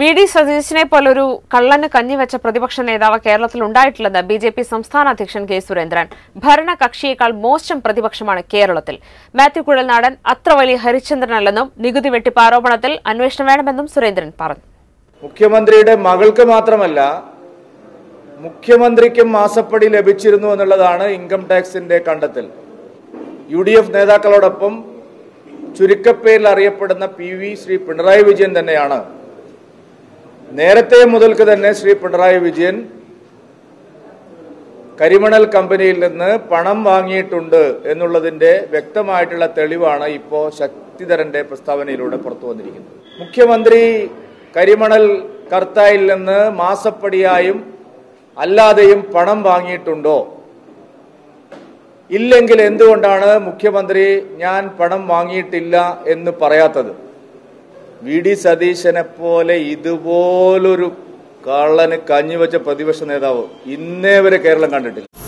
V D സതീശനെ പോലൊരു കള്ളന് കഞ്ഞിവെച്ച പ്രതിപക്ഷ നേതാവ് കേരളത്തിൽ ഉണ്ടായിട്ടില്ലെന്ന് ബി ജെ പി സംസ്ഥാന അധ്യക്ഷൻ കെ സുരേന്ദ്രൻ ഭരണകക്ഷിയേക്കാൾ മോശം പ്രതിപക്ഷമാണ് കേരളത്തിൽ മാത്യു കുഴൽനാടൻ അത്ര വലിയ ഹരിചന്ദ്രനല്ലെന്നും നികുതി വെട്ടിപ്പ് ആരോപണത്തിൽ അന്വേഷണം വേണമെന്നും സുരേന്ദ്രൻ പറഞ്ഞു മുഖ്യമന്ത്രിയുടെ മകൾക്ക് മാത്രമല്ല മുഖ്യമന്ത്രിക്കും മാസപ്പടി ലഭിച്ചിരുന്നു എന്നുള്ളതാണ് ഇൻകം ടാക്സിന്റെ കണ്ടെത്തൽ യു ഡി എഫ് നേതാക്കളോടൊപ്പം ചുരുക്കപ്പേരിൽ അറിയപ്പെടുന്ന പി വി ശ്രീ പിണറായി വിജയൻ തന്നെയാണ് നേരത്തെ മുതൽക്ക് തന്നെ ശ്രീ പിണറായി വിജയൻ കരിമണൽ കമ്പനിയിൽ നിന്ന് പണം വാങ്ങിയിട്ടുണ്ട് എന്നുള്ളതിന്റെ വ്യക്തമായിട്ടുള്ള തെളിവാണ് ഇപ്പോൾ ശക്തിധരന്റെ പ്രസ്താവനയിലൂടെ പുറത്തു വന്നിരിക്കുന്നത് മുഖ്യമന്ത്രി കരിമണൽ കർത്തായിൽ നിന്ന് മാസപ്പടിയായും അല്ലാതെയും പണം വാങ്ങിയിട്ടുണ്ടോ ഇല്ലെങ്കിൽ എന്തുകൊണ്ടാണ് മുഖ്യമന്ത്രി ഞാൻ പണം വാങ്ങിയിട്ടില്ല എന്ന് പറയാത്തത് വി ഡി സതീശനെ പോലെ ഇതുപോലൊരു കള്ളന് കഞ്ഞിവെച്ച പ്രതിപക്ഷ നേതാവ് ഇന്നേ വരെ കേരളം കണ്ടിട്ടില്ല